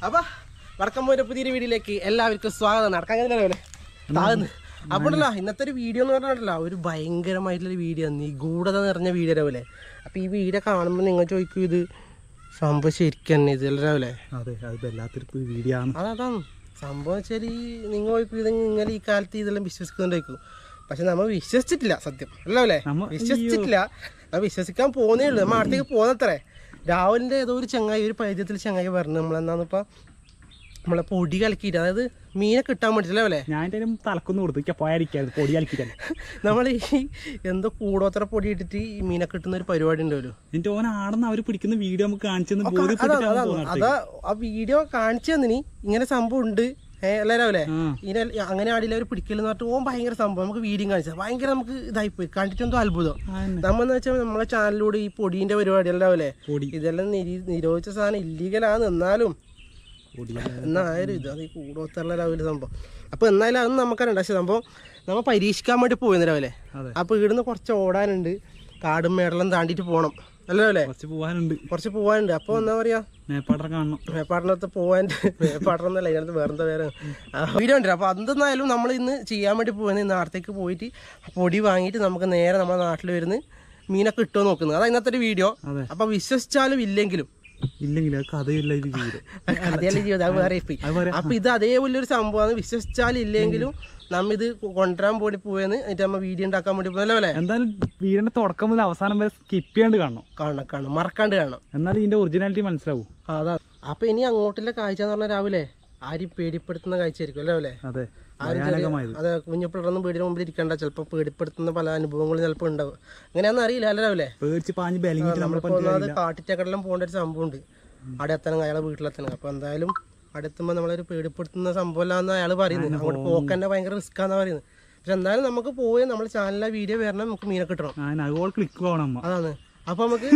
അപ്പൊ വടക്കം പോയിട്ട് പുതിയൊരു വീഡിയോയിലേക്ക് എല്ലാവർക്കും സ്വാഗതം നടക്കാൻ കഴിയില്ലല്ലോ താഴ്ന്ന് അപ്പോഴല്ല ഇന്നത്തെ ഒരു വീഡിയോ എന്ന് പറഞ്ഞാലല്ല ഒരു ഭയങ്കരമായിട്ടുള്ള വീഡിയോ നിഗൂഢത നിറഞ്ഞ വീഡിയോ രാവിലെ അപ്പൊ ഈ വീഡിയോ കാണുമ്പോൾ നിങ്ങൾ ചോദിക്കും ഇത് സംഭവം ശരിക്കും തന്നെ ഇത് രാവിലെ അതെ അത് വല്ലാത്തൊരു വീഡിയോ ആണ് അതാണ് സംഭവം വെച്ചാൽ നിങ്ങൾ ചോദിക്കും ഇത് നിങ്ങൾ ഈ കാലത്ത് ഇതെല്ലാം വിശ്വസിക്കുന്നുണ്ടായിരിക്കും പക്ഷെ നമ്മൾ വിശ്വസിച്ചിട്ടില്ല സത്യം അല്ലേ നമ്മ- വിശ്വസിച്ചിട്ടില്ല നമ്മൾ വിശ്വസിക്കാൻ പോകുന്നേ ഉള്ളൂ നമ്മൾ അടുത്തേക്ക് പോകുന്നത്രേ രാവിലെ ഏതോ ഒരു ചങ്ങായി ഒരു പരിചയത്തിൽ ചങ്ങായി പറഞ്ഞു നമ്മളെന്നാന്നിപ്പോ നമ്മളെ പൊടി കലക്കിയിട്ട് അതായത് മീനെ കിട്ടാൻ വേണ്ടിയിട്ടല്ലേ അല്ലേ ഞാൻ എൻ്റെ തലക്കൊന്ന് കൊടുത്തു ഇക്ക പോയാലിക്കായിരുന്നു പൊടി കളിക്കാൻ നമ്മൾ ഈ എന്തോ കൂടോത്ര പൊടി ഇട്ടിട്ട് ഈ മീനെ കിട്ടുന്ന ഒരു പരിപാടി ഉണ്ടല്ലോ എന്നിട്ട് ഓൻ ആടെന്ന് അവര് പിടിക്കുന്ന വീഡിയോ നമുക്ക് കാണിച്ചെന്ന് അതാണ് ബോധ്യപ്പെട്ടിട്ടാണ് അതാണ് പോകുന്നത് അതാ ആ വീഡിയോ കാണിച്ചു തന്നിനി ഇങ്ങനെ സംഭവം ഉണ്ട് ഏഹ് എല്ലാവരും അല്ലേ ആ. ഇങ്ങനെ അങ്ങനെ ആടില്ല ഒരു പിടിക്കലെന്ന് പറഞ്ഞിട്ട് ഓൻ ഭയങ്കര സംഭവം നമുക്ക് വീഡിയോ കാണിച്ചത് ഭയങ്കര നമുക്ക് ഇതായിപ്പോയി കണ്ടിട്ടെന്തോ അത്ഭുതം ആന്നെ. നമ്മന്ന് വെച്ചാൽ നമ്മളെ ചാനലിലൂടെ ഈ പൊടീന്റെ പരിപാടി ഉണ്ടാവില്ലേ പൊടി ഇതെല്ലാം നിരി- നിരോധിച്ച സാധനം ഇല്ലീഗലാണ് എന്നാലും പൊടി എന്നായാലും ഇത് അത് ഈ കൂടോത്തുള്ള രാവിലെ സംഭവം അപ്പൊ എന്നാലും അതൊന്നും നമുക്കറിയണ്ട പക്ഷെ സംഭവം നമ്മൾ പരീക്ഷിക്കാൻ വേണ്ടി പോയിരുന്നു രാവിലെ അതെ അപ്പൊ ഇവിടുന്ന് കുറച്ച് ഓടാനുണ്ട് കാടും മേടെല്ലാം താണ്ടിട്ട് പോകണം അല്ലേ അല്ലേ കുറച്ച് പോവാനുണ്ട് കുറച്ച് പോകാനുണ്ട് അപ്പൊ എന്താ പറയാ മേപ്പാടർ കാണണം മേപ്പാടനത്ത് പോവാൻ മേപ്പാടനൊന്നല്ല ഇതിനകത്ത് വേറെന്താ വേറെ വീഡിയോ ഉണ്ട് അപ്പൊ എന്തെന്നായാലും നമ്മൾ ഇന്ന് ചെയ്യാൻ വേണ്ടി പോകുന്നത് ഇന്ന് നാളത്തേക്ക് പോയിട്ട് പൊടി വാങ്ങിയിട്ട് നമുക്ക് നേരെ നമ്മുടെ നാട്ടിൽ വരുന്ന മീനൊക്കെ കിട്ടുമോ നോക്കുന്നത് അതാ ഇന്നത്തെ ഒരു വീഡിയോ അതെ അപ്പൊ വിശ്വസിച്ചാലും ഇല്ലെങ്കിലും ഇല്ലെങ്കിൽ അത് കഥയില്ല ഇത് വീഡിയോ അതേലെ ജീവിതം അത് വേറെ ഇപ്പൊ അത് പറയാം അപ്പൊ ഇത് അതേപോലെ ഒരു സംഭവമാണ് വിശ്വസിച്ചാലും ഇല്ലെങ്കിലും നമ്മ ഇത് കൊണ്ടുവരാൻ വേണ്ടി പോയെന്ന് എന്നിട്ട് നമ്മ വീഡിയോ ഉണ്ടാക്കാൻ വേണ്ടി പോകുന്നല്ലേ അല്ലേ എന്തായാലും വീടിന്റെ തുടക്കം മുതൽ അവസാനം വരെ സ്കിപ്പ് ചെയ്യാണ്ട് കാണണം കാണണം കാണണം മറക്കാണ്ട് കാണണം എന്നാലും ഇതിന്റെ ഒറിജിനാലിറ്റി മനസ്സിലാവും ആ, അതാ അപ്പൊ ഇനി അങ്ങോട്ടുള്ള കാഴ്ച എന്ന് പറഞ്ഞാൽ രാവിലെ ആരും പേടിപ്പെടുത്തുന്ന കാഴ്ചയായിരിക്കും അല്ലേ അല്ലേ അതെ ആരും ചെറിയ- ഭയാനകമായത് അതെ കുഞ്ഞപ്പിള്ളറൊന്നും വീടിന് മുമ്പിൽ ഇരിക്കണ്ട ചിലപ്പോൾ പേടിപ്പെടുത്തുന്ന പല അനുഭവങ്ങളും ചിലപ്പോൾ ഉണ്ടാവും അങ്ങനെയാണെന്ന് അറിയില്ല അല്ലേ രാവിലെ പേടിച്ച് പാഞ്ഞ് ബലിങ്ങിട്ട് നമ്മൾ നമ്മളിപ്പോൾ ഒന്നാമത് കാട്ടിറ്റക്കടലും പോകേണ്ട ഒരു സംഭവം ഉണ്ട് അവിടെ എത്തണം അയാളെ വീട്ടിലെത്തണം അപ്പൊ എന്തായാലും അവിടെ എത്തുമ്പോൾ നമ്മളൊരു പേടിപ്പെടുത്തുന്ന സംഭവമല്ലാന്ന് അയാൾ പറയുന്നത് അങ്ങോട്ട് പോക്കന്നെ ഭയങ്കര റിസ്ക് ആണെന്ന് പറയുന്നത് പക്ഷെ എന്തായാലും നമുക്ക് പോയി നമ്മുടെ ചാനലിലെ വീഡിയോ വരണം നമുക്ക് മീനെ കിട്ടണം ഞാൻ അതുപോലെ ക്ലിക്ക് ആവണം അമ്മ അതാണ് അപ്പൊ നമുക്ക്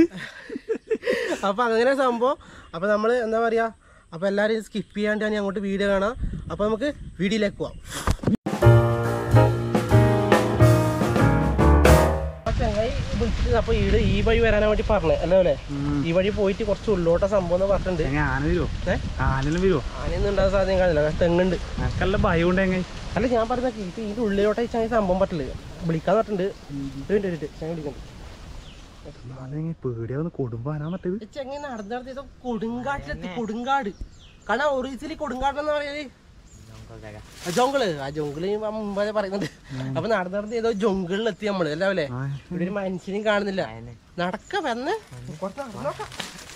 അപ്പൊ അങ്ങനെ സംഭവം അപ്പൊ നമ്മള് എന്താ പറയാ അപ്പൊ എല്ലാരും സ്കിപ്പ് ചെയ്യാണ്ട് ഞാൻ അങ്ങോട്ട് വീഡിയോ കാണാം അപ്പൊ നമുക്ക് വീഡിയോയിലേക്ക് പോവാം ആ ചങ്ങായി വിളിച്ചിട്ട് അപ്പൊ ഈട് ഈ വഴി വരാനാ വേണ്ടി പറഞ്ഞേ അല്ലേ അല്ലേ ഈ വഴി പോയിട്ട് കുറച്ച് ഉള്ളോട്ട സംഭവം എന്ന് പറഞ്ഞിട്ടുണ്ട് എങ്ങനെ ആന വരുമോ ഏ? ആനലും വരുമോ ആനയൊന്നും ഉണ്ടാകാൻ സാധ്യത കാണില്ല തെങ്ങുണ്ട് എനിക്കല്ല ഭയം ഉണ്ട് എങ്ങനെ അല്ല ഞാൻ പറഞ്ഞ ഇപ്പൊ ഇതിന്റെ ഉള്ളിലോട്ട് ഈ ചങ്ങായി സംഭവം പറ്റില്ല വിളിക്കാൻ പറഞ്ഞിട്ടുണ്ട് ഒരു മിനിറ്റ് ഒരു മിനിറ്റ് ചങ്ങായി വിളിക്കുന്നുണ്ട് അതെങ്ങനെ പേടിയാവുന്ന കുടുംബാനാ മറ്റേത് ചെങ്ങനെ നടന്ന് നടന്ന് ഇതോ കൊടുങ്കാട്ടിലെത്തി കൊടുങ്കാട് കാരണം ഒറീസിൽ കൊടുങ്കാടെന്ന് പറയല് ആ ജോങ്കിള് ആ ജോങ്കിള് ഞാൻ മുമ്പേ പറയുന്നുണ്ട് അപ്പൊ നടന്ന് നടന്ന് ഏതോ ജോങ്കിളിലെത്തി നമ്മള് അല്ലേ ആ, ഇവിടെ ഒരു മനുഷ്യനെയും കാണുന്നില്ല നടക്ക വന്ന് കുറച്ച് നടന്നോക്കാം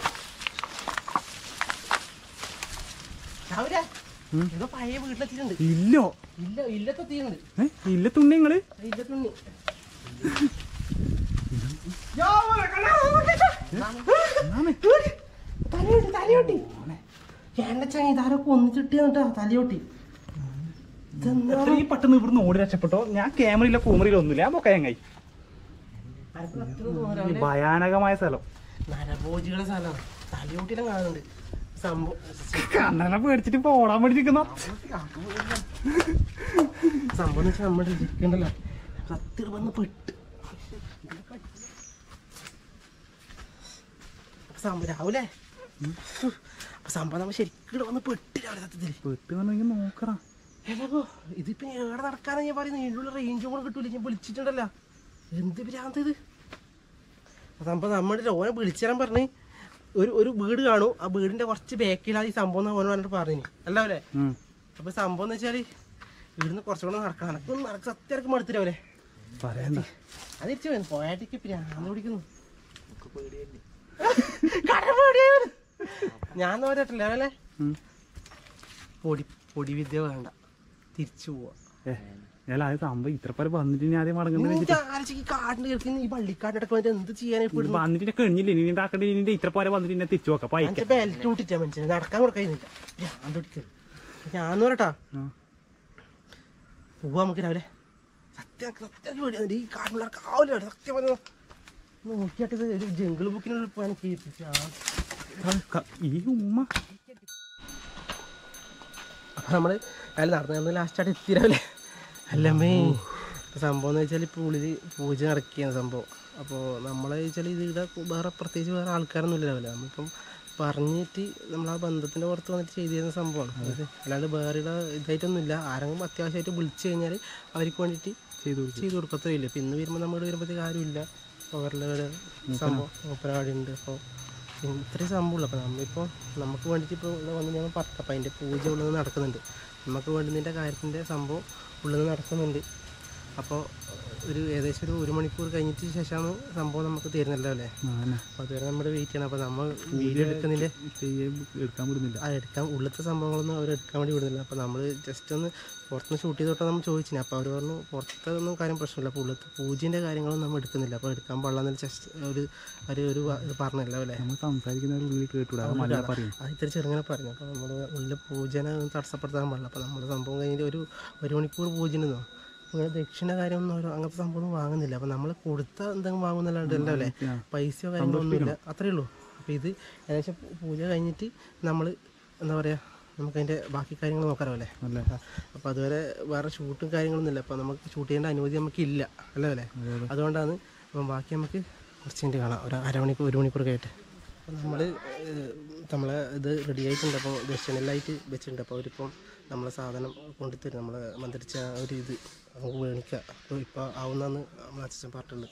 രാവിലെ ഉം. ഏതോ പഴയ വീട്ടിലെത്തിയിട്ടുണ്ട് ഇല്ലോ ഇല്ല ഇല്ലത്തെത്തിയിട്ടുണ്ട് ഏ ഇല്ല തുണ്ണി നിങ്ങള് ഇല്ലത്തുണ്ണി തലയോട്ടി തലയോട്ടി എന്റെ ചങ്ങി ഇതാരൊക്കെ ഒന്നിച്ചിട്ട് എന്നിട്ടാ തലയോട്ടി ഇതെന്താ? എത്ര ഈ പെട്ടെന്ന് ഇവിടുന്ന് ഓടി രക്ഷപ്പെട്ടോ ഞാൻ ക്യാമറയില്ല കൂമറയില്ല ഒന്നുമില്ല ഞാൻ പൊക്ക ചങ്ങായി ആർക്കും പറ്റുന്നത് തോന്നുന്നില്ല. ഈ ഭയാനകമായ സ്ഥലം നരഭോജികളുടെ സ്ഥലമാണ് തലയോട്ടിലും കാണുന്നുണ്ട് സംഭവം കണ്ണനെ പേടിച്ചിട്ട് ഇപ്പൊ ഓടാൻ വേണ്ടി നിൽക്കുന്ന സംഭവം എന്ന് വെച്ചാൽ നമ്മുടെ ഇരിക്കണ്ടല്ലോ സത്യം വന്ന് പെട്ട് അപ്പൊ സംഭവം രാവിലെ അപ്പൊ സംഭവം നമ്മ ശരിക്കും വന്ന് പെട്ട് രാവിലെ സത്യത്തില് പെട്ട് വന്നെങ്കിൽ നോക്കറ ഏതാപ്പോ ഇതിപ്പോ എവിടെ നടക്കാനാ ഞാൻ പറയുന്നത് ഇതിനുള്ള റേഞ്ചും കൂടെ കിട്ടൂല ഞാൻ വിളിച്ചിട്ടുണ്ടല്ലോ എന്ത് ഭ്രാന്ത് ഇത് സംഭവം നമ്മുടെ ഓനെ വിളിച്ചാൻ പറഞ്ഞ് ഒരു ഒരു വീട് കാണും ആ വീടിന്റെ കുറച്ച് ബാക്കിലാണ് ഈ സംഭവം എന്ന് ഓനെ പറഞ്ഞിട്ട് പറഞ്ഞു അല്ല അല്ലേ അപ്പൊ സംഭവം എന്ന് വെച്ചാല് ഇവിടുന്ന് കുറച്ചുകൂടെ നടക്കണം എനക്കൊന്നും നടക്ക സത്യം എനിക്ക് മടുത്തിരാവല്ലേ പറയണ്ട അത് തിരിച്ചു പോയി പോയാട്ടിക്ക് പ്രാന്ത് പിടിക്കുന്നു കട പേടിയായി. ഞാൻ നോരട്ടില്ല അല്ലേ ഉം. പൊടി പൊടി വിദ്യ വേണ്ട തിരിച്ചു പോവാ ഏ ഞാൻ അത് സംഭവം ഇത്ര പേര് വന്നിട്ട് ഇനി ആദ്യം മടങ്ങുന്നത് നിന്റെ ആലോചിക്ക് ഈ കാടിന്റെ കേൾക്കുന്ന ഈ പള്ളിക്കാട്ടിടക്ക് വന്നിട്ട് എന്ത് ചെയ്യാനാ ഇപ്പൊ ഇടുന്നു വന്നിട്ട് കഴിഞ്ഞില്ല ഇനി ഉണ്ടാക്കേണ്ടി ഇനി ഇത്ര പേരെ വന്നിട്ട് എന്നെ തിരിച്ചു നോക്കാം പൈക്ക എന്റെ ബെൽറ്റ് വിട്ടിട്ടാ മനുഷ്യനെ നടക്കാൻ കൊടുക്കുന്നില്ല ഞാൻ പിടിക്കുന്നു ഞാൻ പറട്ടാ പോവാ നമുക്ക് രാവിലെ സത്യം സത്യം എനിക്ക് പേടിയാ. ഈ കാടിനുള്ള കാവില്ല സത്യം പറഞ്ഞ നോക്കിയാട്ട് ഇത് ഒരു ജംഗിൾ ബുക്കിനുള്ള പോയാൽ ഈ ഉമ്മ അപ്പൊ നമ്മള് അതിൽ നടന്ന് നടന്ന് ലാസ്റ്റായിട്ട് എത്തിരാവില്ലേ അല്ലമ്മേ ഇപ്പൊ സംഭവം എന്ന് വെച്ചാൽ ഇപ്പോൾ ഉള്ളിൽ പൂജ നടക്കുകയാണ് സംഭവം അപ്പോൾ നമ്മളെ വെച്ചാൽ ഇത് ഇവിടെ വേറെ പ്രത്യേകിച്ച് വേറെ ആൾക്കാരൊന്നും ഇല്ലല്ലോ നമ്മളിപ്പം പറഞ്ഞിട്ട് നമ്മൾ ആ ബന്ധത്തിന്റെ പുറത്ത് വന്നിട്ട് ചെയ്തു തരുന്ന സംഭവമാണ് ഇത് അല്ലാണ്ട് വേറെ ഇതായിട്ടൊന്നുമില്ല ആരെങ്കിലും അത്യാവശ്യമായിട്ട് വിളിച്ചു കഴിഞ്ഞാൽ അവർക്ക് വേണ്ടിയിട്ട് ചെയ്തു ചെയ്ത് കൊടുക്കത്തേ ഇല്ല ഇപ്പം ഇന്ന് വരുമ്പോൾ നമ്മൾ വരുമ്പോഴത്തേക്ക് ആരുമില്ല അവരുടെ സംഭവം മൂപ്പരാടി ഉണ്ട് അപ്പോൾ ഇത്രയും സംഭവമുള്ളൂ അപ്പോൾ നമ്മളിപ്പോൾ നമുക്ക് വേണ്ടിയിട്ട് ഇപ്പോൾ ഇവിടെ വന്ന് ഞാൻ പറഞ്ഞു അപ്പോൾ അതിൻ്റെ പൂജ ഉള്ളത് നടക്കുന്നുണ്ട് നമുക്ക് വേണ്ടുന്നതിൻ്റെ കാര്യത്തിൻ്റെ സംഭവം ഉള്ളത് നടക്കുന്നുണ്ട് അപ്പോൾ ഒരു ഏകദേശം ഒരു ഒരു മണിക്കൂർ കഴിഞ്ഞിട്ട് ശേഷമാണ് സംഭവം നമുക്ക് തരുന്നല്ലോ അല്ലേ അപ്പോൾ അതുവരെ നമ്മൾ വെയിറ്റ് ചെയ്യണം അപ്പോൾ നമ്മൾ വീഡിയോ എടുക്കുന്നതിൻ്റെ ചെയ്യാൻ എടുക്കാൻ വിടുന്നില്ല ആ എടുക്കാൻ ഉള്ളത്തെ സംഭവങ്ങളൊന്നും അവർ എടുക്കാൻ വേണ്ടി വിടുന്നില്ല അപ്പോൾ നമ്മൾ ജസ്റ്റ് ഒന്ന് പുറത്തുനിന്ന് ഷൂട്ട് ചെയ്തോട്ടെ നമ്മൾ ചോദിച്ചിന് അപ്പോൾ അവർ പറഞ്ഞു പുറത്തൊന്നും കാര്യം പ്രശ്നമില്ല അപ്പോൾ ഉള്ളത്തെ പൂജേൻ്റെ കാര്യങ്ങളൊന്നും നമ്മൾ എടുക്കുന്നില്ല അപ്പോൾ എടുക്കാൻ പാടില്ല ജസ്റ്റ് ഒരു ഒരു ഒരു വ- ഇത് പറഞ്ഞല്ലോ അല്ലേ നമ്മൾ സംസാരിക്കുന്ന ഉള്ളിൽ കേട്ടൂടാ അത് മലയാളം പറയും അത് ഇത്തിരി ചെറുങ്ങനെ പറഞ്ഞു അപ്പോൾ നമ്മൾ ഉള്ളിൽ പൂജനെ ഒന്നും തടസ്സപ്പെടുത്താൻ പാടില്ല അപ്പോൾ നമ്മൾ സംഭവം കഴിഞ്ഞിട്ട് ഒരു ഒരു മണിക്കൂർ പൂജനെന്നോ അങ്ങനെ ദക്ഷിണ കാര്യമൊന്നും അവർ അങ്ങനത്തെ സംഭവം ഒന്നും വാങ്ങുന്നില്ല അപ്പോൾ നമ്മൾ കൊടുത്ത എന്തെങ്കിലും വാങ്ങുന്നല്ലാണ്ട് അല്ല അല്ലേ പൈസയോ കാര്യങ്ങളൊന്നും ഇല്ല അത്രയേ ഉള്ളൂ അപ്പോൾ ഇത് ഏകദേശം പൂജ കഴിഞ്ഞിട്ട് നമ്മൾ എന്താ പറയുക നമുക്കതിൻ്റെ ബാക്കി കാര്യങ്ങൾ നോക്കാറോ അല്ലേ അല്ലേ അപ്പോൾ അതുവരെ വേറെ ഷൂട്ടും കാര്യങ്ങളൊന്നും ഇല്ല അപ്പോൾ നമുക്ക് ഷൂട്ട് ചെയ്യേണ്ട അനുമതി നമുക്കില്ല അല്ലേ അല്ലേ അതുകൊണ്ടാണ് അപ്പം ബാക്കി നമുക്ക് കുറച്ച് മിനിറ്റ് കാണാം ഒരു അരമണിക്കൂർ ഒരു മണിക്കൂർ കഴിഞ്ഞിട്ട് അപ്പോൾ നമ്മൾ നമ്മളെ ഇത് റെഡി ആയിട്ടുണ്ട് അപ്പോൾ ദക്ഷിണലായിട്ട് വെച്ചിട്ടുണ്ട് അപ്പോൾ അവരിപ്പം നമ്മളെ സാധനം കൊണ്ടുതരും നമ്മളെ മന്ത്രിച്ച ആ ഒരു ഇത് നമുക്ക് മേടിക്കുക അപ്പോൾ ഇപ്പോൾ ആവുന്നതെന്ന് നമ്മളെ അച്ഛൻ പറഞ്ഞിട്ടുണ്ട്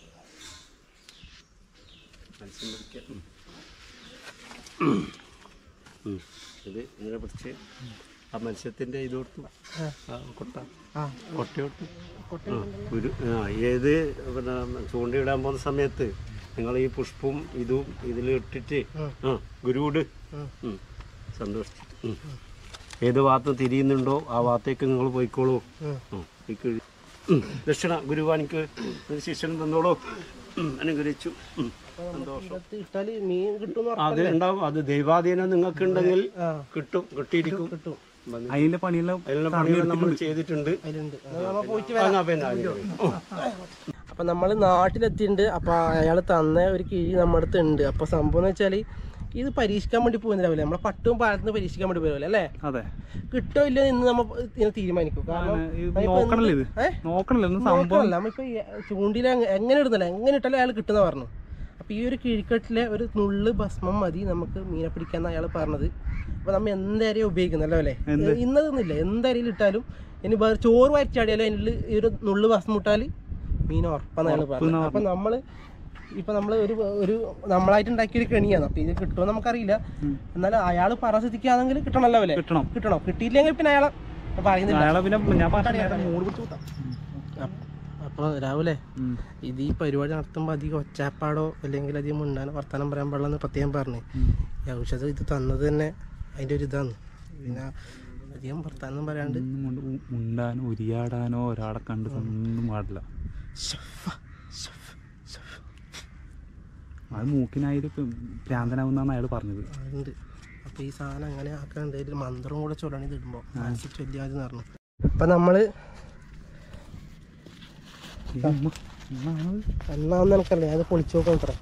ഉം. ഇത് ഇങ്ങനെ പിടിച്ച് ആ മത്സ്യത്തിന്റെ ഇത് കൊടുത്തു ആ കൊട്ട ആ കൊട്ട കൊടുത്തു ആ, ഗുരു ആ ഏത് പിന്നെ ചൂണ്ടയിടാൻ പോകുന്ന സമയത്ത് നിങ്ങൾ ഈ പുഷ്പവും ഇതും ഇതിൽ ഇട്ടിട്ട് ആ ഗുരുവിട് ഉം. സന്തോഷിച്ചിട്ട് ഉം. ഏത് ഭാഗത്ത് തിരിയുന്നുണ്ടോ ആ ഭാഗത്തേക്ക് നിങ്ങൾ പോയിക്കോളൂ ഉം. ഈ കിഴി- ഉം. ദക്ഷിണ ഗുരുവാനിക്ക് ഒരു ശിഷ്യൻ തന്നോളൂ ഉം. അനുഗ്രഹിച്ചു ഉം. സന്തോഷം ഇടത്ത് ഇട്ടാൽ മീൻ കിട്ടുമെന്ന് അത് ഉണ്ടാവും അത് ദൈവാധീനം നിങ്ങൾക്ക് ഉണ്ടെങ്കിൽ ആ കിട്ടും കിട്ടിയിരിക്കും കിട്ടും അതിന്റെ പണിയെല്ലാം അതിനുള്ള പണികൾ നമ്മൾ ചെയ്തിട്ടുണ്ട് അതിലുണ്ട് അത് നമ്മൾ പോയിട്ട് ആ, പിന്നെ അതിന് ഓ. അപ്പൊ നമ്മൾ നാട്ടിലെത്തിയിട്ടുണ്ട് അപ്പൊ അയാൾ തന്ന ഒരു കിഴി നമ്മുടെ അടുത്ത് ഉണ്ട് അപ്പൊ സംഭവം എന്ന് വെച്ചാല് ഇത് പരീക്ഷിക്കാൻ വേണ്ടി പോകുന്നില്ല നമ്മളെ പട്ടും പാലത്തുനിന്ന് പരീക്ഷിക്കാൻ വേണ്ടി പോകില്ല അല്ലേ അതെ കിട്ടോ ഇല്ലയോ എന്ന് നമ്മൾ ഇതിനെ തീരുമാനിക്കും കാരണം ഇത് നമ്മളിപ്പോ നോക്കണല്ലോ എന്ത്- ഇത് ഏ? നോക്കണല്ലോ ഒന്ന് സംഭവം നോക്കണല്ല നമ്മളിപ്പോ ഈ ചൂണ്ടിയിൽ അങ്ങ് എങ്ങനെ ഇടുന്നില്ല എങ്ങനെ ഇട്ടാലും അയാൾ കിട്ടുന്ന പറഞ്ഞു അപ്പൊ ഈ ഒരു കിഴിക്കെട്ടിലെ ഒരു നുള്ള് ഭസ്മം മതി നമുക്ക് മീനെ പിടിക്കാന്ന് അയാൾ പറഞ്ഞത് അപ്പൊ നമ്മ എന്തായാലും ഉപയോഗിക്കുന്നല്ലോ അല്ലേ ഇന്നതൊന്നുമില്ല എന്തായാലും ഇട്ടാലും ഇനി വേറെ ചോറ് വരച്ചാടിയാലും അതിനുള്ളിൽ ഈ ഒരു നുള്ള് ഭസ്മം ഇട്ടാൽ മീൻ ഉറപ്പാന്ന് അയാൾ പറഞ്ഞത് അപ്പൊ നമ്മള് ഇപ്പൊ നമ്മള് ഒരു ഒരു നമ്മളായിട്ട് ഉണ്ടാക്കിയ ഒരു കെണിയാണ് അപ്പൊ ഇത് കിട്ടുമോ നമുക്കറിയില്ല എന്നാലും അയാൾ പറഞ്ഞ സ്ഥിതിക്കാണെങ്കിൽ കിട്ടണല്ലോ അല്ലേ കിട്ടണം കിട്ടണം കിട്ടിയില്ലെങ്കിൽ പിന്നെ അയാളെ പറയുന്നില്ല അയാളെ പിന്നെ ഞാൻ പറഞ്ഞ മൂട് പിടിച്ച് കൂട്ടാം അപ്പോൾ രാവിലെ ഉം. ഇത് ഈ പരിപാടി നടത്തുമ്പോൾ അധികം ഒച്ചാപ്പാടോ അല്ലെങ്കിൽ അധികം മുണ്ടാനോ വർത്തമാനം പറയാൻ പാടില്ലെന്ന് പ്രത്യേകം പറഞ്ഞു ഈ ഔഷധം ഇത് തന്നത് തന്നെ അതിൻ്റെ ഒരു ഇതാണ് പിന്നെ അധികം വർത്തമാനം പറയാണ്ട് ഒന്നും മുണ്ട- ഉ- മുണ്ടാനോ ഉരിയാടാനോ ഒരാളെ കണ്ട് ഒന്നും പാടില്ല ഷഫ, ഷഫ, ഷഫ. അത് മൂക്കിനായിട്ട് ഭ്രാന്തനാവുന്നാണ് അയാൾ പറഞ്ഞത് ഉണ്ട് അപ്പോൾ ഈ സാധനം അങ്ങനെ ആക്കാണ്ട് ഇതിൽ മന്ത്രം കൂടെ ചൊല്ലണം ഇത് ഇടുമ്പോൾ മനസ്സിൽ ചൊല്ലിയാൽ മതി പറഞ്ഞു അപ്പം നമ്മൾ ഈ ഉമ്മ- ഉമ്മാണ് എന്നാന്ന് എനിക്കറിയാം അത് പൊളിച്ചു നോക്കണം ഇത്ര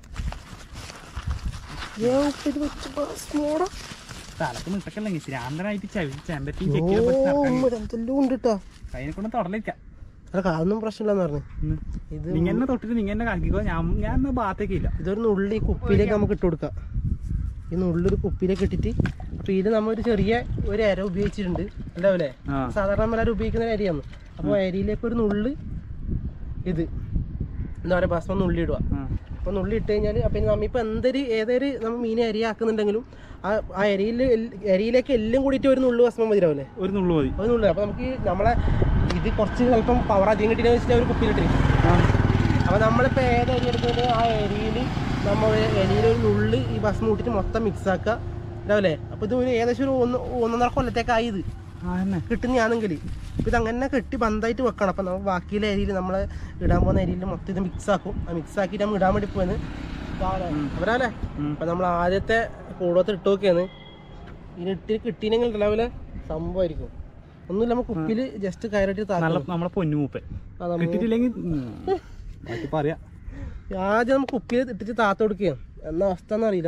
ഇത് വെച്ച് ഭസ്മോടാ. തലക്ക് നിട്ടക്കല്ലെങ്കിൽ ഭ്രാന്തനായിട്ട് ചവി ചെമ്പത്തി ഓ, എന്തെല്ലാം ഉണ്ട് കേട്ടോ അതിനെ കൊണ്ട് തൊടലിരിക്കാം അല്ല കാലൊന്നും പ്രശ്നമില്ലെന്ന് പറഞ്ഞു ഇത് നിങ്ങ എന്നെ തൊട്ടിട്ട് നിങ്ങ എന്നെ കാക്കിക്കോ ഞാൻ ഞാൻ എന്നാ ഭാഗത്തേക്ക് ഇല്ല ഇതൊരു നുള്ളി കുപ്പിയിലേക്ക് നമുക്ക് ഇട്ട് കൊടുക്കാം ഈ നുള്ളൊരു കുപ്പിയിലേക്ക് ഇട്ടിട്ട് അപ്പൊ ഇതിൽ നമ്മൾ ഒരു ചെറിയ ഒരു അര ഉപയോഗിച്ചിട്ടുണ്ട് അല്ലേ ആ സാധാരണ നമ്മളാരും ഉപയോഗിക്കുന്ന ഒരു അരിയാണ് അപ്പോൾ അരിയിലേക്ക് ഒരു നുള്ള് ഇത് എന്താ പറയുക ഭസ്മം നുള്ളി ഇടുക ആ. അപ്പോൾ നുള്ളി ഇട്ട് കഴിഞ്ഞാൽ അപ്പം നമ്മളിപ്പോൾ എന്തൊരു ഏതൊരു നമ്മൾ മീനെ അരിയാക്കുന്നുണ്ടെങ്കിലും ആ ആ അരിയിൽ അരിയിലേക്ക് എല്ലാം കൂടിയിട്ട് ഒരു നുള്ളു ഭസ്മം മതിയാവില്ലേ ഒരു നുള്ളു മതി ഒരു നുള്ളു അപ്പോൾ നമുക്ക് ഈ നമ്മളെ ഇത് കുറച്ച് ചിലപ്പം പവർ അധികം കിട്ടിയെന്ന് വെച്ചിട്ട് ഒരു കുപ്പിയിലിട്ടിരിക്കും അപ്പോൾ നമ്മളിപ്പോൾ ഏത് അരി എടുക്കുന്നത് ആ അരിയിൽ നമ്മൾ അരിയിൽ ഒരു നുള്ളി ഈ ഭസ്മം ഇട്ടിട്ട് മൊത്തം മിക്സ് ആക്കുക ഉണ്ടാവില്ലേ അപ്പോൾ ഇത് ഒരു ഏകദേശം ഒരു ഒന്ന് ഒന്നൊന്നര കൊല്ലത്തേക്കായി ഇത് ആ തന്നെ കിട്ടുന്നതാണെങ്കിൽ ഇപ്പം ഇത് അങ്ങനെ കെട്ടി ബന്ധായിട്ട് വെക്കണം അപ്പം നമ്മൾ ബാക്കിയിലെ അരിയിൽ നമ്മൾ ഇടാൻ പോകുന്ന അരിയിൽ മൊത്തം ഇത് മിക്സ് ആക്കും ആ മിക്സ് ആക്കിയിട്ട് നമ്മൾ ഇടാൻ വേണ്ടി പോയെന്ന് അവരല്ലേ ഉം. അപ്പം നമ്മൾ ആദ്യത്തെ കൂടത്ത് ഇട്ട് നോക്കിയാണ് ഇതിന് ഇട്ട് കിട്ടിയില്ലെങ്കിൽ ഉണ്ടാവില്ല സംഭവമായിരിക്കും ഒന്നുമില്ല നമ്മൾ കുപ്പിയിൽ ജസ്റ്റ് കയറിയിട്ട് നല്ല താക്കണം നമ്മളെ പൊന്നുമൂപ്പൻ ആ, നമ്മ- കിട്ടിയിട്ടില്ലെങ്കിൽ ബാക്കി പറയാ ആദ്യം നമുക്ക് കുപ്പിയിൽ ഇട്ടിട്ട് താത്ത കൊടുക്കുകയാണ് എന്നാ അവസ്ഥ എന്ന് അറിയില്ല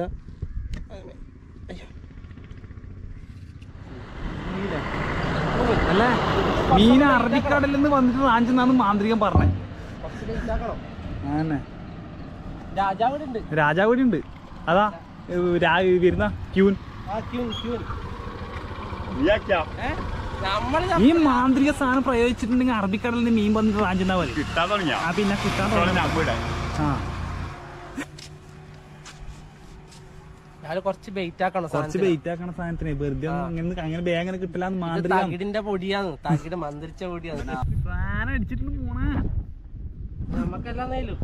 അല്ല മീൻ അറബിക്കടലിൽ നിന്ന് വന്നിട്ട് റാഞ്ചെന്നാണ് മാന്ത്രികൻ പറഞ്ഞേ കുറച്ച് late ആക്കണം. ആ തന്നെ രാജാവ് ഇവിടെ ഉണ്ട് രാജാവ് ഇവിടെ ഉണ്ട് അതാ വരുന്ന ക്യൂൻ ആ ക്യൂൻ ക്യൂൻ ഇയാക്കാ നമ്മൾ ഈ മാന്ത്രിക സാധനം പ്രയോഗിച്ചിട്ടുണ്ടെങ്കിൽ അറബിക്കടലിൽ നിന്ന് മീൻ വന്നിട്ട് റാഞ്ചുന്നാ മതി കിട്ടാൻ തുടങ്ങിയാ ആ പിന്നെ കിട്ടാൻ തുടങ്ങി. ആ ഞാൻ കുറച്ച് ബെയിറ്റ് ആക്കണം കുറച്ച് സാധനത്തിന്. വെയിറ്റ് ആക്കണ സാധനത്തിന് വെറുതെ ഒന്നും അങ്ങനെ അങ്ങനെ ബേ അങ്ങനെ കിട്ടില്ലാന്ന് ഇത് മാന്ത്രിക തകിടിന്റെ പൊടിയാണ് തകിട് മന്ത്രിച്ച പൊടിയാണ് സാധനം അടിച്ചിട്ടുണ്ട് പോണേ നമുക്കെല്ലാം നേലും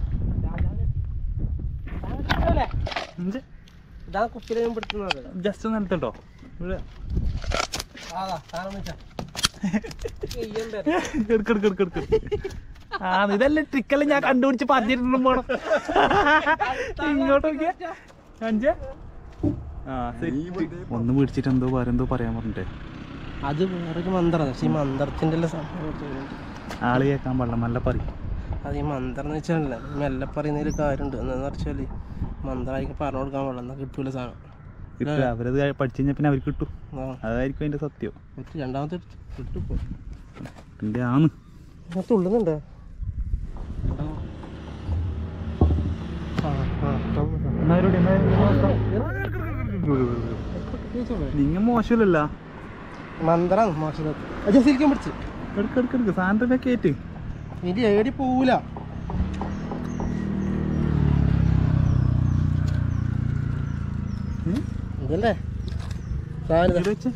ഇതാണ് കുപ്പിയിലെ ഞാൻ പിടിക്കുന്നത് ജസ്റ്റ് ഒന്ന് നിലത്തോട്ടോ ഇവിടെ അതാ സാധനം വെച്ചാ ചെയ്യണ്ടേ എടുക്ക് എടുക്ക് എടുക്ക് എടുക്ക്. ആ ഇതല്ലേ ട്രിക്കെല്ലാം ഞാൻ കണ്ടുപിടിച്ച് പറഞ്ഞിട്ടുണ്ടും പോണം ഇങ്ങോട്ട് നോക്കിയാ അഞ്ചേ ആ സെറ്റ് ഒന്ന് പിടിച്ചിട്ട് എന്തോ പറയാ എന്തോ പറയാൻ പറഞ്ഞിട്ടേ അത് വേറൊരു മന്ത്രമാണ് പക്ഷെ ഈ മന്ത്രത്തിന്റെ എല്ലാം സംഭവം ചെയ്യുന്നുണ്ട്. ആള് കേൾക്കാൻ പാടില്ല നല്ല പറയും അത് ഈ മന്ത്രം എന്ന് വെച്ചാൽ മെല്ലെ പറയുന്നതിൽ കാര്യമുണ്ട് എന്താന്ന് വെച്ചാല് മന്ത്രമായിരിക്കും പറഞ്ഞു കൊടുക്കാൻ പാടില്ല എന്നാ കിട്ടൂല സാധനം കിട്ടുക അവരത് പഠിച്ചു കഴിഞ്ഞാൽ പിന്നെ അവർക്ക് കിട്ടും ആ അതായിരിക്കും അതിന്റെ സത്യം പറ്റി രണ്ടാമത്തെ കിട്ടുപ്പോ എന്റെ ആന്ന് ഞാൻ തുള്ളുന്നുണ്ട് ആ, ആ, തുള്ളുന്നുണ്ട്. നിങ്ങ മോശമില്ലല്ല മന്ത്രം മോശം ശരിക്കും പിടിച്ച് എടുക്ക് എടുക്ക് എടുക്ക് സാധനത്തെ കയറ്റ് ഇനി ഏടി പോവൂല ഉം? ഇതല്ലേ സാധനം ഇവിടെ വെച്ച്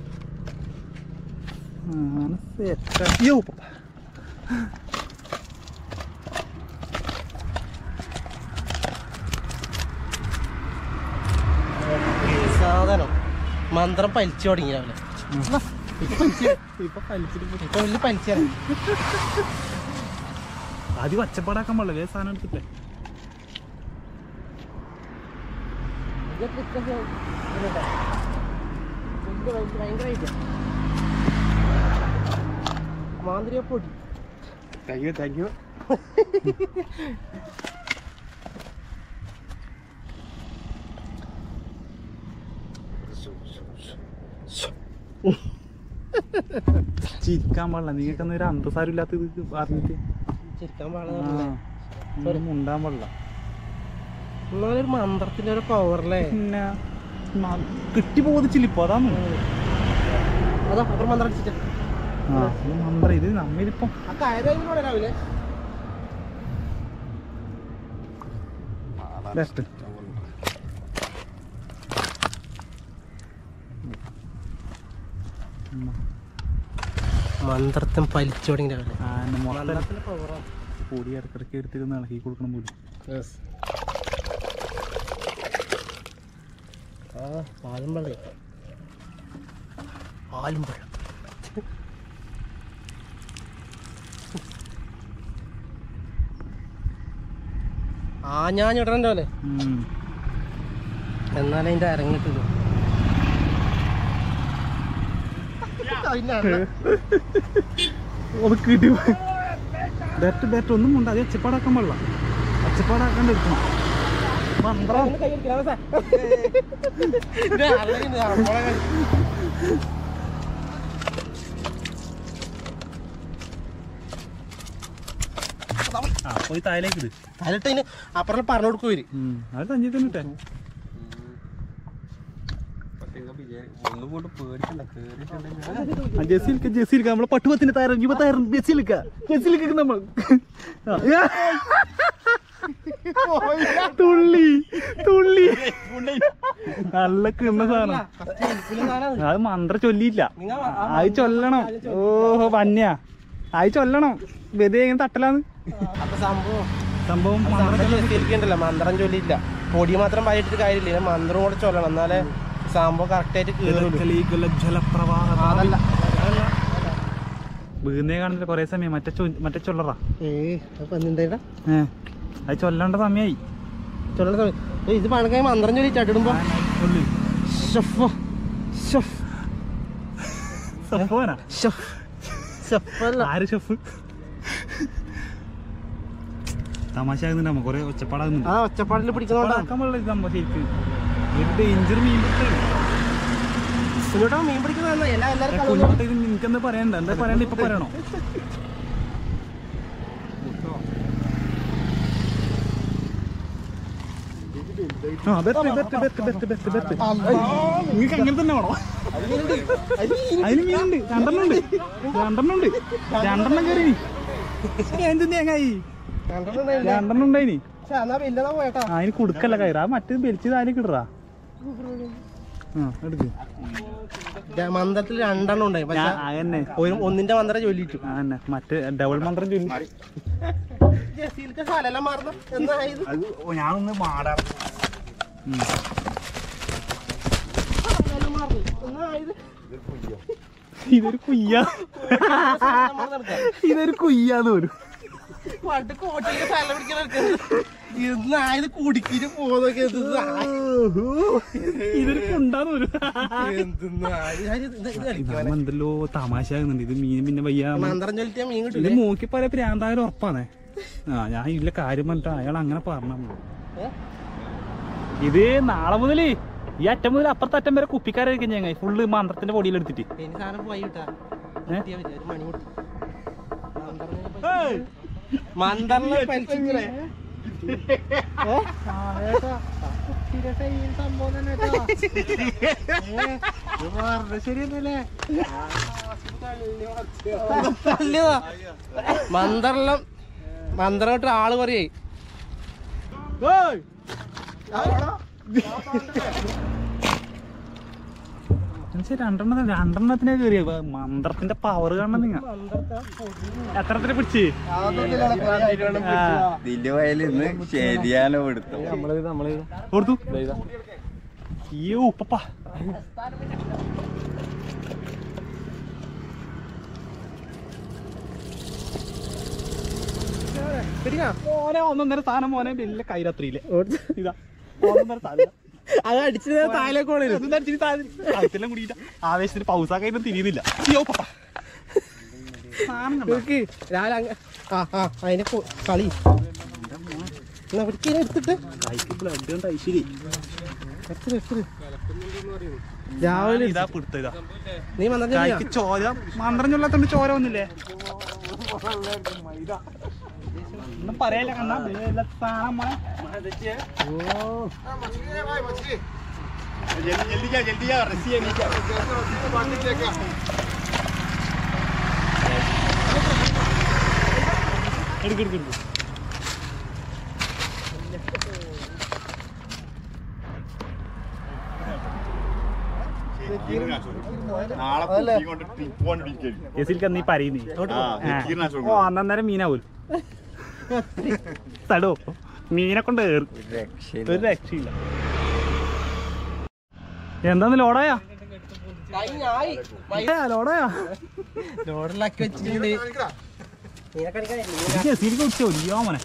സെറ്റ് അയ്യോ സാധനം മന്ത്രം പലിച്ചു തുടങ്ങി രാവിലെ ഇപ്പൊ വലിച്ചിട്ട് ഇപ്പൊ വലിയ പലിച്ചാണ് ആദ്യം ഒച്ചപ്പാടാക്കാൻ പാടില്ല വേറെ സാധനം എടുത്തിട്ടേ മാന്ത്രിക പൊടി താങ്ക് യു താങ്ക് യു ചിരിക്കാൻ പാടില്ല നിങ്ങൾക്കൊന്നും ഒരു അന്തസാരം ഇല്ലാത്ത ഇത് പറഞ്ഞിട്ട് ചിരിക്കാൻ ആ, പാടില്ല ഒന്നും മുണ്ടാൻ പാടില്ല എന്നാലൊരു മന്ത്രത്തിന്റെ ഒരു പവറല്ലേ പിന്നെ മ- കിട്ടി ബോധിച്ചില്ല ഇപ്പൊ അതാണ് അതാ അപ്പുറം മന്ത്രം അടിച്ചിട്ട് ആ ഇത് മന്ത്രം ഇത് നമ്മളിപ്പോ ആ കയറി രാവിലെ ബെസ്റ്റ് മന്ത്രത്തെ പലിച്ചു തുടങ്ങി രാവിലെ ആ എന്നെ മൊത്തം മന്ത്രത്തിന്റെ പവറാണ് പൊടി ഇടക്കിടക്ക് എടുത്തിരുന്ന് ഇളക്കി കൊടുക്കണം പോലും ആ പാലും പള്ളി പാലും പഴം ആ ഞാൻ ഇടണ്ടോ അല്ലേ ഉം. എന്നാലേ അതിന്റെ അരങ്ങിട്ടുള്ളൂ അത് കിട്ടി ബെറ്റ് ബെറ്റ് ഒന്നും ഉണ്ട് അത് ഒച്ചപ്പാടാക്കാൻ പാടില്ല ഒച്ചപ്പാടാക്കാണ്ട് എടുക്കണം മന്ത്രം ആ പോയി താഴേക്ക് ഇട് അതിലിട്ട് അപ്പുറം പറഞ്ഞു കൊടുക്കും ഇവര് ഉം. അത് തഞ്ചി തന്നെ ഇട്ടേ ആ, ജെസ്സിൽക്ക ജെസ്സിൽക്ക നമ്മളെ പട്ടുപത്തിന്റെ താരം യുവതാരം ജെസ്സിൽക്ക ജെസ്സിൽക്ക നമ്മൾ ആ. തുള്ളി തുള്ളി നല്ല കിണ്ണ സാധനം അത് മന്ത്ര ചൊല്ലിയില്ല അത് ചൊല്ലണം ഓഹോ വന്യ അത് ചൊല്ലണം വെറുതെ ഇങ്ങനെ തട്ടലാന്ന് അപ്പൊ സംഭവം സംഭവം മന്ത്രം ചൊല്ലിയിരിക്കണ്ടല്ലോ മന്ത്രം ചൊല്ലിയില്ല പൊടി മാത്രം പാലിച്ചിട്ട് കാര്യമില്ല ഇതിന് മന്ത്രം കൂടെ ചൊല്ലണം എന്നാലേ സംഭവം കറക്റ്റ് ആയിട്ട് കേറുള്ളൂ ജലപ്രവാഹ അതല്ല വീന്നേ കാണുന്നില്ല കൊറേ സമയം മറ്റേ ചൊ- മറ്റേ ചൊല്ലറാ ഏ അപ്പൊ എന്താ ഏ അത് ചൊല്ലേണ്ട സമയായി ചൊല്ലണ സമയം ഏയ് ഇത് പണക്കായി മന്ത്രം ചൊല്ലിട്ട് ഇടുമ്പോ ചൊല്ല്. ഷഫ് ഷഫ് സഫോനാ ഷഫ് ഷഫ് അല്ല ആര് ഷെഫ് തമാശ ആകുന്നുണ്ടാവും കൊറേ ഒച്ചപ്പാടാകുന്നുണ്ട് ആ ഒച്ചപ്പാടിൽ പിടിക്കുന്നോണ്ടാ ഒച്ചപ്പാടാക്കാൻ പാടില്ല ഇത് സംഭവം ശരിക്കും ഒരു ഡേഞ്ചർ മീൻ പിടുത്തമാണ്. കുഞ്ഞോട്ടാ മീൻ പിടിക്കുന്ന എല്ലാ എല്ലാവരും കളി കുഞ്ഞോട്ട് ഇത് നിനക്കെന്താ പറയണ്ട എന്താ പറയണ്ട ഇപ്പൊ പറയണോ ആ bet bet bet bet bet bet നിങ്ങൾക്ക് അങ്ങനെ തന്നെ വേണോ അതിന് മീനുണ്ട് രണ്ടെണ്ണം ഉണ്ട് രണ്ടെണ്ണം ഉണ്ട് രണ്ടെണ്ണം കയറി എന്ത് തേങ്ങായി രണ്ടെണ്ണം ഉണ്ടായിനി പക്ഷെ എന്നാ വലുതാ പോയേട്ടാ ആ അതിന് കൊടുക്കല്ല കയറാ മറ്റേത് വലിച്ചത് ആരും കിടറാ ആ എടുക്ക് മന്ത്രത്തിൽ രണ്ടെണ്ണം ഉണ്ടായി പക്ഷെ ഞാൻ അതന്നെ ഒരു ഒന്നിന്റെ മന്ത്രം ചൊല്ലിട്ടു ആ തന്നെ മറ്റേ ഡബിൾ മന്ത്രം ചൊല്ലി ജസീലത്തെ സ്ഥലം മാറുന്നു എന്നായത് ഞാനൊന്ന് മാടാം സ്ഥലം മാറുന്നു എന്നായത് ഇതൊരു കുയ്യ ഇതൊരു കുയ്യാന്ന് പോലും പണ്ട് കോട്ടയിലെ സ്ഥലം പിടിക്കാൻ എന്നായത് കുടിക്കിട്ട് പോകുന്നൊക്കെ ഇതൊരു കുണ്ടാന്ന് പോലും എന്തെന്നാ എന്തല്ലോ തമാശ ആകുന്നുണ്ട് ഇത് മീൻ പിന്നെ വയ്യ മന്ത്രം ചൊല്ലിട്ടാ മീൻ ഇത് കിട്ടൂലേ മൂക്കി പല പ്രാന്തായാലും ഉറപ്പാണേ ആ ഞാൻ ഇതിലെ കാര്യം പറഞ്ഞിട്ട് അയാൾ അങ്ങനെ പറഞ്ഞു ഇത് നാളെ മുതല് ഈ അറ്റം മുതൽ അപ്പുറത്തെ അറ്റം വരെ കുപ്പിക്കാരായിരിക്കും ഞങ്ങൾ ഫുള്ള് മന്ത്രത്തിന്റെ പൊടിയിലെടുത്തിട്ട് ഇനി സാധനം പോയി കിട്ടാ ഏ? കിട്ടിയാ മതി, ഒരു മണി കൊടുത്തു മന്ത്രിനെ പലിച്ചിങ്ങനെ മന്ത്രം മന്ത്രം ഇട്ട് ആള് പറയേ എന്നുവെച്ചാ രണ്ടെണ്ണം രണ്ടെണ്ണത്തിനെ കയറിയ മന്ത്രത്തിന്റെ പവർ കാണണം നിങ്ങ എത്രത്തിന് പിടിച്ച് ആ. ഇതിന്റെ വയലിൽ നിന്ന് ശരിയാലോ എടുത്തു കൊടുത്തു അയ്യോ ഉപ്പ മോനെ ഒന്നൊന്നര സാധനം മോനെ വലിയ കൈരാത്രിയിലെ ഇതാ ഒന്നൊന്നര സാധനം അത് അടിച്ചത് താഴേക്ക് പോണേ ഇതെന്താ ഇച്ചിരി താഴെ? കഴുത്തെല്ലാം കൂടിയിട്ട് ആവേശത്തിന് പൗസാക്കായിട്ട് തിരിയുന്നില്ല അയ്യോ പപ്പ സാധനം കണ്ടോ? നോക്ക് രാവിലെ അങ്ങ് ആ ആ അതിനെ കൊ- കളി എന്നാ പിടിക്ക് ഇതിനെ എടുത്തിട്ട് കൈക്ക് ബ്ലഡ് കൊണ്ട് ഐശ്വര്യ എടുത്തിട്ട് എടുത്തിട്ട് രാവിലെ ഇതാ പിടുത്ത ഇതാ നീ മന്ത്രം കൈക്ക് ചോര മന്ത്രം ചൊല്ലാത്തോണ്ട് ചോര വന്നില്ലേ ഒന്നും പറയല്ല കണ്ണാ വലിയ സാധനം മോനെ. എടുക്ക് എടുക്ക് എടുക്ക്. ജെസിൽക്ക് നീ പറയുന്നേ ഓ അന്നേരം മീനാവൂൽ തടോ മീനെ കൊണ്ട് ഏറ് ഒരു രക്ഷയില്ല എന്താന്ന് ലോഡായാ കഴിഞ്ഞായി ഏ, ലോഡായാ ലോഡിലാക്കി വെച്ചിട്ടുണ്ട് നീനെ കണിക്കാൻ ജെസിൽക്ക് കുടിച്ചോ ഇയ്യോ മോനെ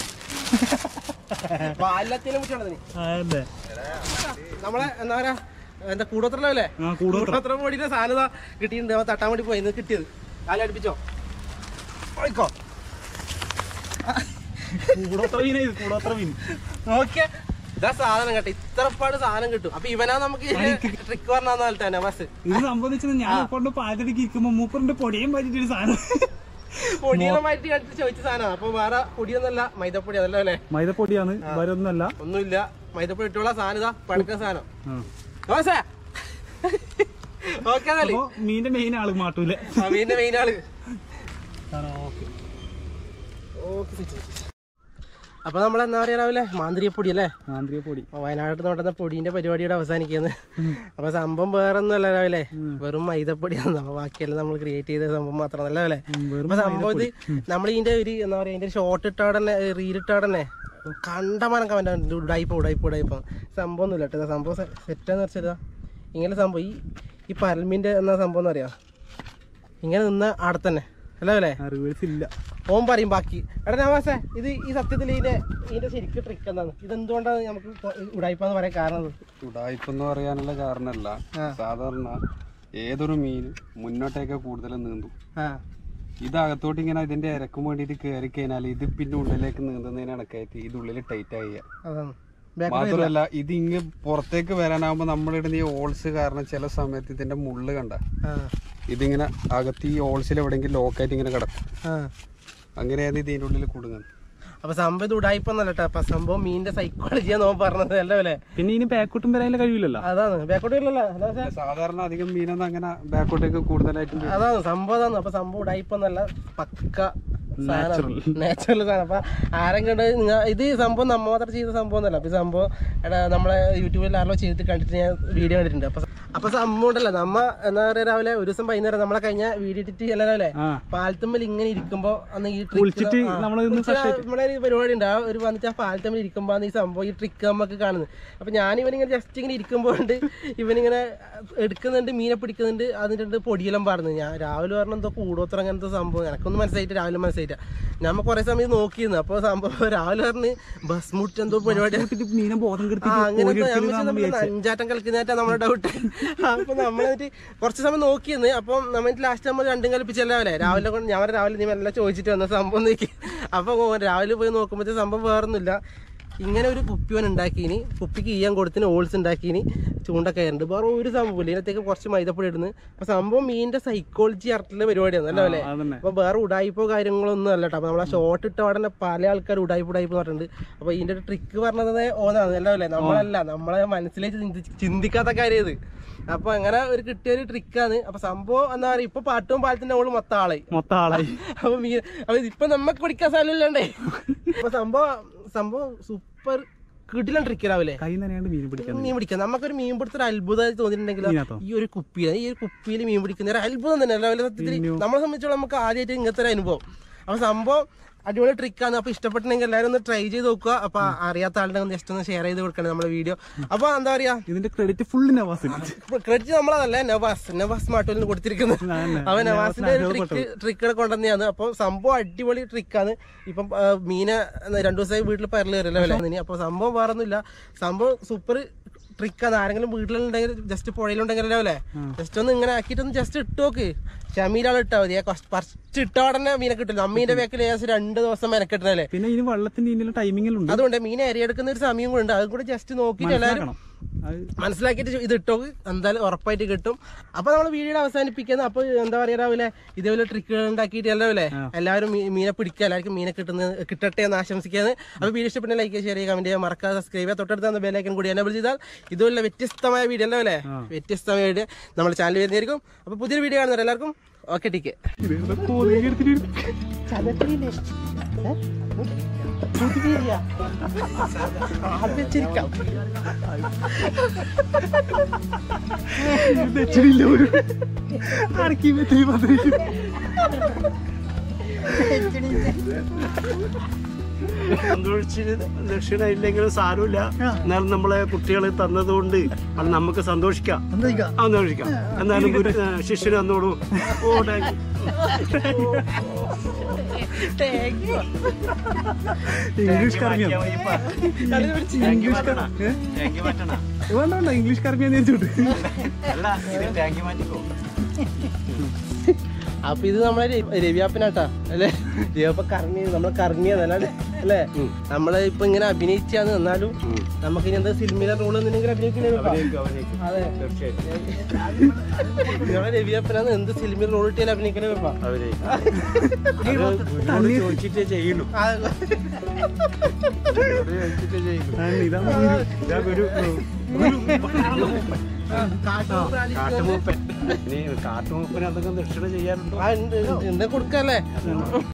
പാലത്തിനും മുട്ടാണ് അതെ നമ്മളെ എന്താ പറയാ എന്താ കൂടോത്രല്ലേ ആ കൂടുതൽ കൂടോത്ര പൊടിയുടെ സാധനം ദാ കിട്ടിയിട്ടുണ്ട് അവൻ തട്ടാൻ വേണ്ടി പോയി ഇന്ന് കിട്ടിയത് കാലടുപ്പിച്ചോ ഓയിക്കോ കൂടോത്ര മീന ഇത് കൂടോത്ര മീൻ നോക്കിയ ഇതാ സാധനം കേട്ടോ ഇത്രപ്പാട് സാധനം കിട്ടും അപ്പൊ ഇവനാ നമുക്ക് ട്രിക്ക് പറഞ്ഞ പോലെ തന്നെ ബസ് ഇത് സംബന്ധിച്ചത് ഞാൻ കൊണ്ട് പാചകടിക്ക് ഇരിക്കുമ്പോ മൂപ്പറിന്റെ പൊടിയും പറ്റിട്ടൊരു സാധനം പൊടിയുമായിട്ട് കണ്ടിട്ട് ചോദിച്ച സാധനം അപ്പൊ വേറെ പൊടിയൊന്നല്ല മൈദപ്പൊടി അതല്ല അല്ലേ മൈദപ്പൊടിയാണ് വരൊന്നല്ല ഒന്നുമില്ല മൈദപ്പൊടി ഇട്ടുള്ള സാധനം ഇതാ പഴുക്കുന്ന സാധനം ആ. ഓക്കെ എന്നാല് അപ്പൊ മീന്റെ മെയിൻ ആള് മാട്ടൂല മീനിന്റെ മെയിൻ ആള് അപ്പൊ നമ്മൾ എന്താ പറയാ രാവിലെ മാന്ത്രികപ്പൊടി അല്ലേ ആന്തരിക പൊടി അപ്പൊ വയനാട്ടിൽ നടന്ന പൊടിന്റെ പരിപാടിയുടെ അവസാനിക്കുന്നത് അപ്പൊ സംഭവം വേറെ ഒന്നും അല്ല രാവിലെ വെറും മൈദപ്പൊടിയാണ് അപ്പൊ ബാക്കിയെല്ലാം നമ്മൾ ക്രിയേറ്റ് ചെയ്ത സംഭവം മാത്രമല്ല അല്ലേ അപ്പൊ സംഭവം ഇത് നമ്മൾ ഇതിന്റെ ഒരു എന്താ പറയാ ഇതിന്റെ ഷോർട്ട് ഇട്ടാടന്നെ റീൽ ഇട്ടാടന്നെ കണ്ടമാനം കമന്റ് ഉടായിപ്പോ ഉടായിപ്പോ ഉടായിപ്പോ സംഭവം ഒന്നുമില്ല കേട്ടോ ഇത് സംഭവം സെറ്റാന്ന് വെച്ചാൽ ഇങ്ങനെ സംഭവം ഈ ഈ പരൽമിന്റെ എന്ന സംഭവം എന്ന് പറയാ ഇങ്ങനെ നിന്ന അവിടെ തന്നെ അല്ലേ അല്ലേ റിവേഴ്സ് ഇല്ല ഓൻ പറയും ബാക്കി എടാ നവാസേ ഇത് ഈ സത്യത്തിൽ ഇതിന്റെ ഇതിന്റെ ശരിക്കും ട്രിക്ക് എന്താണ് ഇത് എന്തുകൊണ്ടാണ് നമുക്ക് ഉടായിപ്പാന്ന് പറയാൻ കാരണം ഇത്? ഉടായ്പെന്ന് പറയാനുള്ള കാരണമല്ല സാധാരണ ഏതൊരു മീൻ മുന്നോട്ടേക്ക് കൂടുതൽ നീന്തും ആ ഇത് അകത്തോട്ട് ഇങ്ങനെ ഇതിന്റെ ഇരക്കും വേണ്ടിയിട്ട് കയറി കഴിഞ്ഞാൽ ഇത് പിന്നെ ഉള്ളിലേക്ക് നീന്തുന്നതിന് കണക്കായിട്ട് ഇത് ഉള്ളിൽ ടൈറ്റ് ആവുക അതാണ് Back മാത്രമല്ല ഇത് ഇങ്ങ് പുറത്തേക്ക് വരാനാകുമ്പോൾ നമ്മളിടുന്ന ഈ ഓൾസ് കാരണം ചില സമയത്ത് ഇതിന്റെ മുള്ള് കണ്ട ആ ഇതിങ്ങനെ അകത്ത് ഈ ഓൾസിൽ എവിടെയെങ്കിലും ലോക്കായിട്ട് ഇങ്ങനെ കിടക്കും ആ അങ്ങനെയാണ് ഇതിന്റെ ഉള്ളിൽ കുടുങ്ങുന്നത് അപ്പൊ സംഭവം ഇത് ഉടായിപ്പൊന്നല്ല കേട്ടോ അപ്പൊ സംഭവം മീനിന്റെ സൈക്കോളജിയാ നോൻ പറഞ്ഞത് അല്ലേ അല്ലേ പിന്നെ ഇനി ബാക്കോട്ടും വരാൻ കഴിയില്ലല്ലോ അതാണ് ബാക്കോട്ട് ഇല്ലല്ലോ അല്ലേ പക്ഷേ സാധാരണ അധികം മീനൊന്നും അങ്ങനെ ബാക്കോട്ടേക്ക് കൂടുതലായിട്ടും അതാണ് സംഭവം അതാണ് അപ്പൊ സംഭവം ഉടായിപ്പൊന്നല്ല പക്ക നാച്ചുറൽ സാധനം അപ്പൊ ആരെങ്കിലും ഉണ്ട് നിങ്ങ ഇത് സംഭവം നമ്മ മാത്രം ചെയ്ത സംഭവം ഒന്നല്ല അപ്പൊ ഈ സംഭവം എടാ നമ്മളെ യൂട്യൂബിൽ ആരോ ചെയ്തിട്ട് കണ്ടിട്ട് ഞാൻ വീഡിയോ കണ്ടിട്ടുണ്ട് അപ്പൊ അപ്പൊ സംഭവം ഉണ്ടല്ലോ നമ്മ എന്താ പറയാ രാവിലെ ഒരു ദിവസം വൈകുന്നേരം നമ്മളെ കഴിഞ്ഞ വീഡിയോ ഇട്ടിട്ട് അല്ല അല്ലേ ആ പാലത്തുമ്പിൽ ഇങ്ങനെ ഇരിക്കുമ്പോ അന്ന് ഈ trick കുളിച്ചിട്ട് ആ, നമ്മള് ഇന്ന് കുളിച്ച് ആ നമ്മളെ ഒരു പരിപാടി ഉണ്ട് ആ ഒരു വന്നിട്ട് ആ പാലത്തമ്മിൽ ഇരിക്കുമ്പോ ആണ് ഈ സംഭവം ഈ ട്രിക്ക് നമുക്ക് കാണുന്നത് അപ്പൊ ഞാൻ ഇവനിങ്ങനെ ജസ്റ്റ് ഇങ്ങനെ ഇരിക്കുമ്പോ ഉണ്ട് ഇവനിങ്ങനെ എടുക്കുന്നുണ്ട് മീനെ പിടിക്കുന്നുണ്ട് അതിന്റെ പൊടിയെല്ലാം പാടുന്നത് ഞാൻ രാവിലെ പറഞ്ഞ എന്തോ കൂടോത്ര അങ്ങനത്തെ സംഭവം എനക്കൊന്നും മനസ്സിലായിട്ട് രാവിലെ മനസ്സിലായിട്ട നമ്മ കുറെ സമയം നോക്കിയിരുന്നു അപ്പൊ സംഭവം രാവിലെ പറഞ്ഞ് ബസ് മുട്ട് എന്തോ പരിപാടി ഇട്ടിട്ട് മീനെ ബോധം ആ, കെടുത്തി അങ്ങനത്തെ ഞാൻ വിചാരിച്ചു നമ്മള് അഞ്ചാട്ടം കളിക്കുന്നതായിട്ടാ നമ്മുടെ ഡൗട്ട് അപ്പൊ നമ്മളെന്നിട്ട് കുറച്ച് സമയം നോക്കിയെന്ന് അപ്പം നമ്മൾ ലാസ്റ്റ് നമ്മൾ രണ്ടും കളിപ്പിച്ചല്ലേ രാവിലെ കൊണ്ട് ഞാൻ രാവിലെ നീ എല്ലാം ചോദിച്ചിട്ട് വന്ന സംഭവം നോക്കി അപ്പൊ ഓ രാവിലെ പോയി നോക്കുമ്പോഴത്തെ സംഭവം വേറൊന്നുമില്ല ഇങ്ങനെ ഒരു കുപ്പിവൻ ഉണ്ടാക്കിയിനി കുപ്പിക്ക് ഈയാൻ കൊടുത്തിന് ഓൾസ് ഉണ്ടാക്കിയിനി ചൂണ്ട കയറുണ്ട് വേറെ ഒരു സംഭവമില്ല ഇതിനകത്തേക്ക് കുറച്ച് മൈദപ്പൊടി ഇടുന്നു അപ്പൊ സംഭവം മീനിന്റെ സൈക്കോളജി അറിഞ്ഞിട്ടുള്ള പരിപാടിയാണ് അല്ലേ അല്ലേ അതന്നെ അപ്പൊ വേറെ ഉടായിപ്പോ കാര്യങ്ങളൊന്നും അല്ല കേട്ടോ അപ്പൊ നമ്മളെ ഷോർട്ട് ഇട്ട ഉടനെ പല ആൾക്കാർ ഉടായിപ്പ് ഉടായിപ്പ് പറഞ്ഞിട്ടുണ്ട് അപ്പൊ ഇതിന്റെ ഒരു ട്രിക്ക് പറഞ്ഞത് ഓനാണ് അല്ല അല്ലേ നമ്മളല്ല നമ്മളെ മനസ്സിലേക്ക് ചിന്തി- ചിന്തിക്കാത്ത കാര്യം ഇത് അപ്പൊ അങ്ങനെ ഒരു കിട്ടിയ ഒരു ട്രിക്കാണ് അപ്പൊ സംഭവം എന്താ പറയാ ഇപ്പൊ പാട്ടും പാലത്തിന്റെ ഓള് മൊത്തം ആളായി മൊത്തം ആളായി അപ്പൊ മീ അപ്പൊ ഇപ്പൊ നമ്മക്ക് പിടിക്കാൻ സ്ഥലമില്ലാണ്ടേ അപ്പൊ സംഭവം സംഭവം സൂപ്പർ കിടിലൻ ട്രിക്കലാവില്ലേ കൈ നനയാണ്ട് മീൻ പിടിക്കാൻ മീൻ പിടിക്കാം നമുക്കൊരു മീൻ പിടുത്തൊരു അത്ഭുതമായി തോന്നിയിട്ടുണ്ടെങ്കിൽ ഇതിനകത്തോ? ഈ ഒരു കുപ്പിയിൽ ഈ ഒരു കുപ്പിയിൽ മീൻ പിടിക്കുന്ന ഒരു അത്ഭുതം തന്നെ അല്ല സത്യത്തിൽ നമ്മളെ സംബന്ധിച്ചോളം നമുക്ക് ആദ്യമായിട്ട് ഇങ്ങനത്തെ ഒരു അനുഭവം അപ്പൊ സംഭവം അടിപൊളി ട്രിക്കാണ് അപ്പൊ ഇഷ്ടപ്പെട്ടിട്ടുണ്ടെങ്കിൽ എല്ലാവരും ഒന്ന് ട്രൈ ചെയ്ത് നോക്കുക അപ്പൊ അറിയാത്ത ആളുടെ ഒന്ന് ജസ്റ്റ് ഒന്ന് ഷെയർ ചെയ്ത് കൊടുക്കണം നമ്മുടെ വീഡിയോ അപ്പൊ എന്താ പറയാ ഇതിന്റെ ക്രെഡിറ്റ് ഫുള്ള് നവാസിന് ക്രെഡിറ്റ് നമ്മളതല്ല നവാസ് നവാസ് മാട്ടോലിന് കൊടുത്തിരിക്കുന്നത് അതന്നെ. അവൻ നവാസിന്റെ ഒരു ട്രിക്ക് ട്രിക്കുകൾ കൊണ്ടുവന്നെയാണ് അപ്പൊ സംഭവം അടിപൊളി ട്രിക്കാണ് ഇപ്പം ആ, മീനെ രണ്ടു ദിവസമായി വീട്ടിൽ പരല് കയറില്ല ഇനി അപ്പൊ സംഭവം വേറൊന്നുമില്ല സംഭവം സൂപ്പർ ട്രിക്കാണ് ആരെങ്കിലും വീട്ടിലുണ്ടെങ്കിൽ ജസ്റ്റ് പുഴയിലുണ്ടെങ്കിലല്ലോ അല്ലേ ജസ്റ്റ് ഒന്ന് ഇങ്ങനെ ആക്കിയിട്ടൊന്ന് ജസ്റ്റ് ഇട്ട് നോക്ക് ഷമീലാണ് ഇട്ടാ മതി ഫസ്റ്റ് ഇട്ട ഉടനെ മീനെ കിട്ടില്ല അമ്മീന്റെ ബാക്കിൽ ഏകദേശം രണ്ട് ദിവസം മെനക്കെട്ടല്ലേ പിന്നെ ഇതിന് വെള്ളത്തിന്റെ ഇതിന്റെ ടൈമിങ്ങിലുണ്ട് അതുകൊണ്ട് മീനെ എറിയെടുക്കുന്ന ഒരു സമയം കൂടെ ഉണ്ട് അതും കൂടെ ജസ്റ്റ് നോക്കിയിട്ട് എല്ലാവരും മനസ്സിലാക്കണം. അത് മനസ്സിലാക്കിയിട്ട് ഇത് ഇട്ടോ എന്തായാലും ഉറപ്പായിട്ട് കിട്ടും അപ്പൊ നമ്മൾ വീഡിയോ അവസാനിപ്പിക്കുന്നത് അപ്പൊ എന്താ പറയാ രാവിലെ ഇതേപോലെ ട്രിക്കുകൾ ഉണ്ടാക്കിയിട്ട് അല്ലേ എല്ലാവരും മീ- മീനെ പിടിക്കുക എല്ലാവർക്കും മീനെ കിട്ടുന്നത് കിട്ടട്ടെ എന്ന് ആശംസിക്കുകയാണ് അപ്പൊ വീഡിയോ ഇഷ്ടപ്പെട്ട ലൈക്ക് ഷെയർ ചെയ്യുക കമന്റ് ചെയ്യുക മറക്കാതെ സബ്സ്ക്രൈബ് ചെയ്യുക തൊട്ടടുത്ത് ബെല്ലൈക്കൻ കൂടി എനേബിൾ ചെയ്താൽ ഇതുപോലെ വ്യത്യസ്തമായ വീഡിയോ അല്ലേ വ്യത്യസ്തമായ വീഡിയോ നമ്മുടെ ചാനൽ വരുന്നതായിരിക്കും അപ്പൊ പുതിയൊരു വീഡിയോ കാണുന്നവർ എല്ലാവർക്കും ഓക്കെ ടിക്ക് ഇതെന്താ കോതിയൊക്കെ എടുത്തിട്ട് വെച്ചിട്ടില്ല ഒരു അടക്കി വെച്ചിട്ട് പതിനേക്ക് സന്തോഷിച്ച് ദക്ഷിണ ഇല്ലെങ്കിലും സാരമില്ല എന്നാലും നമ്മളെ കുട്ടികൾ തന്നതുകൊണ്ട് അത് നമുക്ക് സന്തോഷിക്കാം ആ, സന്തോഷിക്കാം എന്നാലും ഗുരു ആ, ശിഷ്യന് തന്നോളൂ ഓ താങ്ക് യു ഇംഗ്ലീഷ് കറങ്ങിയോ ഇംഗ്ലീഷ് കറ- ഏ? വേണ്ട വേണ്ട ഇംഗ്ലീഷ് കറങ്ങിയാന്ന് വിചാരിച്ചോട്ട് അപ്പൊ ഇത് നമ്മളെ ര- രവിയാപ്പനാട്ടാ അല്ലേ രവിയപ്പ കറങ്ങി നമ്മളെ കറങ്ങിയതല്ല അല്ലേ അല്ലേ നമ്മളെ ഇപ്പൊ ഇങ്ങനെ അഭിനയിച്ചാന്ന് എന്നാലും നമുക്ക് ഇനി എന്താ സിനിമയിലെ റോള് എന്തെങ്കിലും അഭിനയിക്കണേ അതെ നമ്മളെ രവിയപ്പനാന്ന് എന്ത് സിനിമയിൽ റോൾ ഇട്ടാലും അഭിനയിക്കണേ വെപ്പാ അവരെ ചോദിച്ചിട്ടേ ചെയ്യുള്ളൂ ഇതാണ് ഇതാ ഗുരു കാട്ടുമൂപ്പൻ കാട്ടുമൂപ്പൻ ഇനി കാട്ടുമൂപ്പന് അതൊക്കെ ദക്ഷിണ ചെയ്യാറുണ്ടോ ആ, ഉണ്ട്, ഉണ്ട്. എന്താ കൊടുക്കല്ലേ